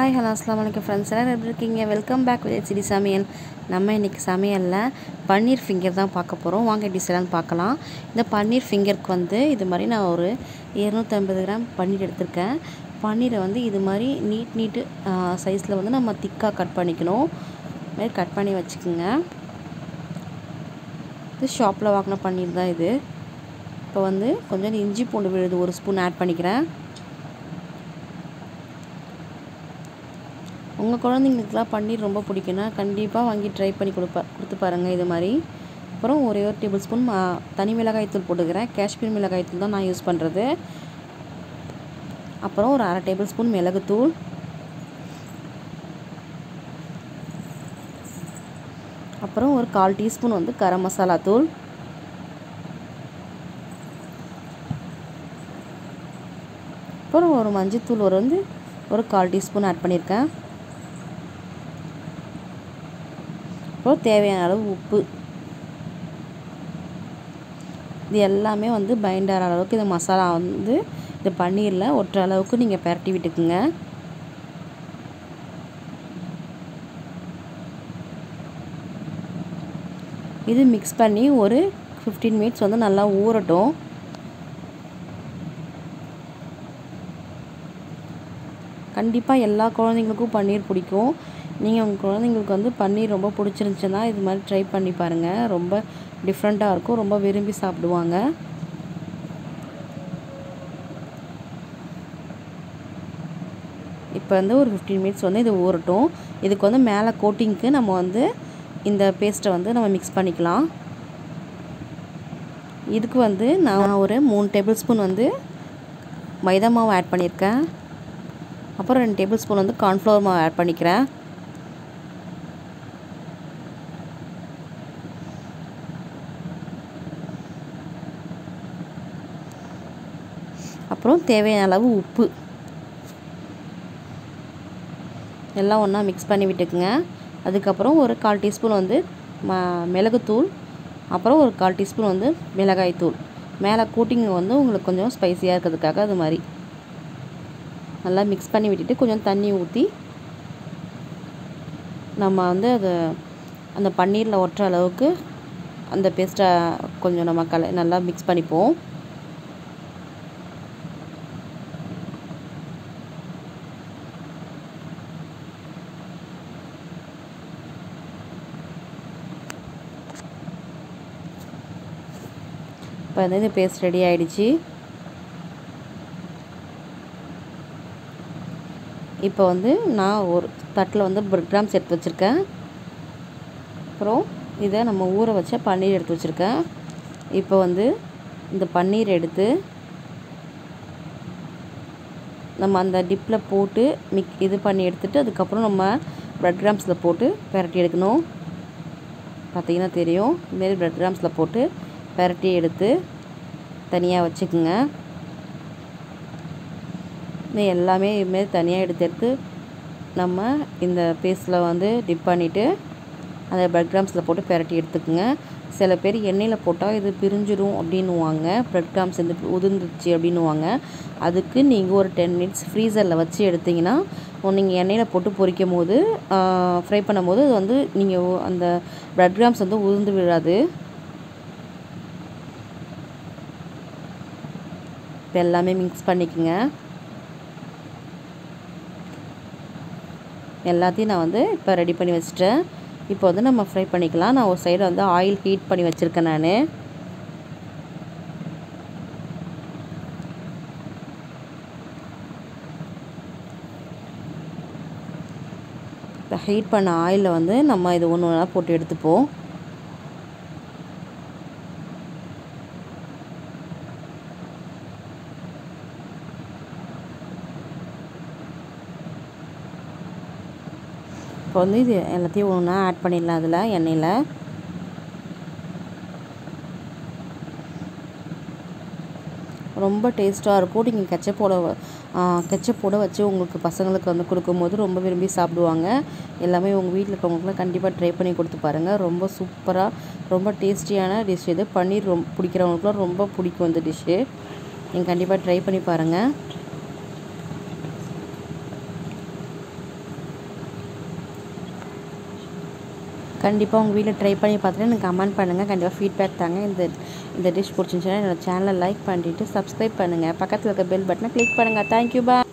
hi hello அஸ்லாம் வலைக்கம் friends எல்லோரும் எப்படி இருக்கீங்க வெல்கம் பேக் விஜய் சிடி சமையல் நம்ம இன்றைக்கி சமையலில் பன்னீர் ஃபிங்கர் தான் பார்க்க போகிறோம் வாங்க டிஷ் எல்லாம் பார்க்கலாம் இந்த பன்னீர் ஃபிங்கருக்கு வந்து இது மாதிரி நான் ஒரு இரநூத்தம்பது கிராம் பன்னீர் எடுத்திருக்கேன் பன்னீரை வந்து இது மாதிரி நீட் நீட்டு சைஸில் வந்து நம்ம திக்காக கட் பண்ணிக்கணும் இது மாதிரி கட் பண்ணி வச்சுக்கோங்க இது ஷாப்பில் வாங்கின பன்னீர் தான் இது இப்போ வந்து கொஞ்சம் இஞ்சி பூண்டு விழுது ஒரு ஸ்பூன் ஆட் பண்ணிக்கிறேன் உங்கள் குழந்தைங்களுக்குலாம் பன்னீர் ரொம்ப பிடிக்குன்னா கண்டிப்பாக வாங்கி ட்ரை பண்ணி கொடுப்பா கொடுத்து பாருங்கள் இது மாதிரி அப்புறம் ஒரே ஒரு டேபிள் ஸ்பூன் தனி மிளகாய் தூள் போட்டுக்கிறேன் காஷ்மீர் மிளகாய் தூள் தான் நான் யூஸ் பண்ணுறது அப்புறம் ஒரு அரை டேபிள் ஸ்பூன் மிளகுத்தூள் அப்புறம் ஒரு கால் டீஸ்பூன் வந்து கரம் மசாலா தூள் அப்புறம் ஒரு மஞ்சத்தூள் ஒரு வந்து ஒரு கால் டீஸ்பூன் ஆட் பண்ணியிருக்கேன் அப்புறம் தேவையான அளவு உப்பு இது எல்லாமே வந்து பைண்ட் ஆகிற அளவுக்கு இந்த மசாலா வந்து இந்த பன்னீரில் ஒட்டுற அளவுக்கு நீங்கள் பரட்டி விட்டுக்குங்க இது மிக்ஸ் பண்ணி ஒரு ஃபிஃப்டீன் மினிட்ஸ் வந்து நல்லா ஊறட்டும் கண்டிப்பாக எல்லா குழந்தைங்களுக்கும் பன்னீர் பிடிக்கும் நீங்கள் உங்கள் குழந்தைங்களுக்கு வந்து பன்னீர் ரொம்ப பிடிச்சிருந்துச்சுன்னா இது மாதிரி ட்ரை பண்ணி பாருங்கள் ரொம்ப டிஃப்ரெண்ட்டாக இருக்கும் ரொம்ப விரும்பி சாப்பிடுவாங்க இப்போ வந்து ஒரு ஃபிஃப்டீன் மினிட்ஸ் வந்து இது ஊறட்டும் இதுக்கு வந்து மேலே கோட்டிங்க்கு நம்ம வந்து இந்த பேஸ்ட்டை வந்து நம்ம மிக்ஸ் பண்ணிக்கலாம் இதுக்கு வந்து நான் ஒரு மூணு டேபிள் ஸ்பூன் வந்து மைதா மாவு ஆட் பண்ணியிருக்கேன் அப்புறம் ரெண்டு டேபிள் ஸ்பூன் வந்து கார்ன்ஃப்ளவர் மாவு ஆட் பண்ணிக்கிறேன் அப்புறம் தேவையான அளவு உப்பு எல்லாம் ஒன்றா மிக்ஸ் பண்ணி விட்டுக்குங்க அதுக்கப்புறம் ஒரு கால் டீஸ்பூன் வந்து ம மிளகுத்தூள் அப்புறம் ஒரு கால் டீஸ்பூன் வந்து மிளகாய் தூள் மேலே கூட்டிங் வந்து உங்களுக்கு கொஞ்சம் ஸ்பைஸியாக இருக்கிறதுக்காக அது மாதிரி நல்லா மிக்ஸ் பண்ணி விட்டுட்டு கொஞ்சம் தண்ணி ஊற்றி நம்ம வந்து அது அந்த பன்னீரில் ஒட்டுற அளவுக்கு அந்த பேஸ்ட்டை கொஞ்சம் நம்ம கல நல்லா மிக்ஸ் பண்ணிப்போம் இப்போ வந்து இந்த பேஸ்ட் ரெடி ஆகிடுச்சு இப்போ வந்து நான் ஒரு தட்டில் வந்து பிரெட் கிராம்ஸ் எடுத்து வச்சுருக்கேன் அப்புறம் இதை நம்ம ஊற வச்ச பன்னீர் எடுத்து வச்சுருக்கேன் இப்போ வந்து இந்த பன்னீர் எடுத்து நம்ம அந்த டிப்பில் போட்டு மிக் இது பண்ணி எடுத்துகிட்டு அதுக்கப்புறம் நம்ம பிரெட் கிராம்ஸில் போட்டு பெரட்டி எடுக்கணும் பார்த்திங்கன்னா தெரியும் இதுமாரி பிரெட் கிராம்ஸில் போட்டு பெரட்டி எடுத்து தனியாக வச்சுக்குங்க இது எல்லாமே இதுமாரி தனியாக எடுத்து எடுத்து நம்ம இந்த பேஸ்ட்டில் வந்து டிப் பண்ணிவிட்டு அந்த பிரெட் கிராம்ஸில் போட்டு பெரட்டி எடுத்துக்குங்க சில பேர் எண்ணெயில் போட்டால் இது பிரிஞ்சிடும் அப்படின்னுவாங்க பிரெட் கிராம்ஸ் வந்து உதிர்ந்துச்சு அப்படின்னுவாங்க அதுக்கு நீங்கள் ஒரு டென் மினிட்ஸ் ஃப்ரீசரில் வச்சு எடுத்திங்கன்னா நீங்கள் எண்ணெயில் போட்டு பொரிக்கும் போது ஃப்ரை பண்ணும் போது அது வந்து நீங்கள் அந்த பிரெட் கிராம்ஸ் வந்து உதிர்ந்து விழாது இப்போ எல்லாமே மிக்ஸ் பண்ணிக்கோங்க எல்லாத்தையும் நான் வந்து இப்போ ரெடி பண்ணி வச்சுட்டேன் இப்போ வந்து நம்ம ஃப்ரை பண்ணிக்கலாம் நான் ஒரு சைடு வந்து ஆயில் ஹீட் பண்ணி வச்சுருக்கேன் நான் இப்போ ஹீட் பண்ண ஆயிலில் வந்து நம்ம இது ஒன்று ஒன்றா போட்டு எடுத்துப்போம் இப்போ வந்து இது எல்லாத்தையும் ஒன்றா ஆட் பண்ணிடலாம் அதில் எண்ணெயில் ரொம்ப டேஸ்ட்டாக இருக்கும் நீங்கள் கெச்சப்போட கெச்சப்போட வச்சு உங்களுக்கு பசங்களுக்கு வந்து கொடுக்கும்போது ரொம்ப விரும்பி சாப்பிடுவாங்க எல்லாமே உங்கள் வீட்டில் இருக்கவங்களுக்குலாம் கண்டிப்பாக ட்ரை பண்ணி கொடுத்து பாருங்கள் ரொம்ப சூப்பராக ரொம்ப டேஸ்டியான டிஷ் இது பன்னீர் ரொம்ப பிடிக்கிறவங்களுக்குலாம் ரொம்ப பிடிக்கும் இந்த டிஷ்ஷு நீங்கள் கண்டிப்பாக ட்ரை பண்ணி பாருங்கள் கண்டிப்பாக உங்கள் வீட்டில் ட்ரை பண்ணி பார்த்துட்டு எனக்கு கமெண்ட் பண்ணுங்கள் கண்டிப்பாக ஃபீட்பேக் தாங்க இந்த இந்த டிஷ் பிடிச்சிருந்துச்சுன்னா என்னோட சேனலை லைக் பண்ணிவிட்டு சப்ஸ்கிரைப் பண்ணுங்கள் பக்கத்தில் இருக்க பெல் பட்டனை கிளிக் பண்ணுங்கள் தேங்க்யூ பா